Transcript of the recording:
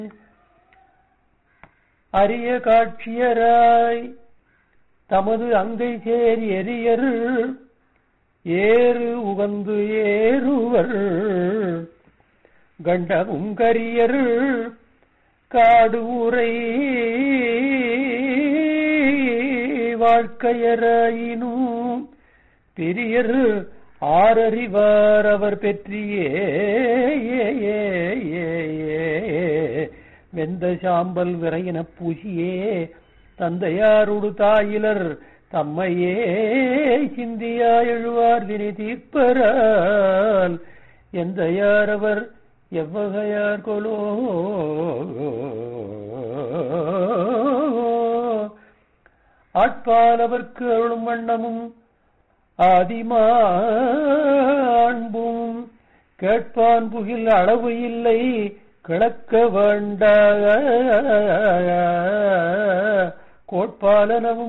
அரிய காட்சியராய் தமது அங்கை சேர் எரியர் ஏறு உகந்து ஏறுவர் கண்டமும் கரியர் காடு ஊரை வாழ்க்கையராயினும் பெரியர் ஆரறிவார் அவர் பெற்றியே வெந்த சாம்பல் விரையின பூசியே தந்தையாருடு தாயிலர் தம்மையே சிந்தியா எழுவார் வினை தீர்ப்பரால் எந்த யாரவர் எவ்வகையார் கொலோ ஆட்பால் அவர்க்கு அருளும் வண்ணமும் ஆதிமாண்பும் கேட்பான் புகில் அளவு இல்லை கிளக்க வேண்ட கோட்பாலனவும்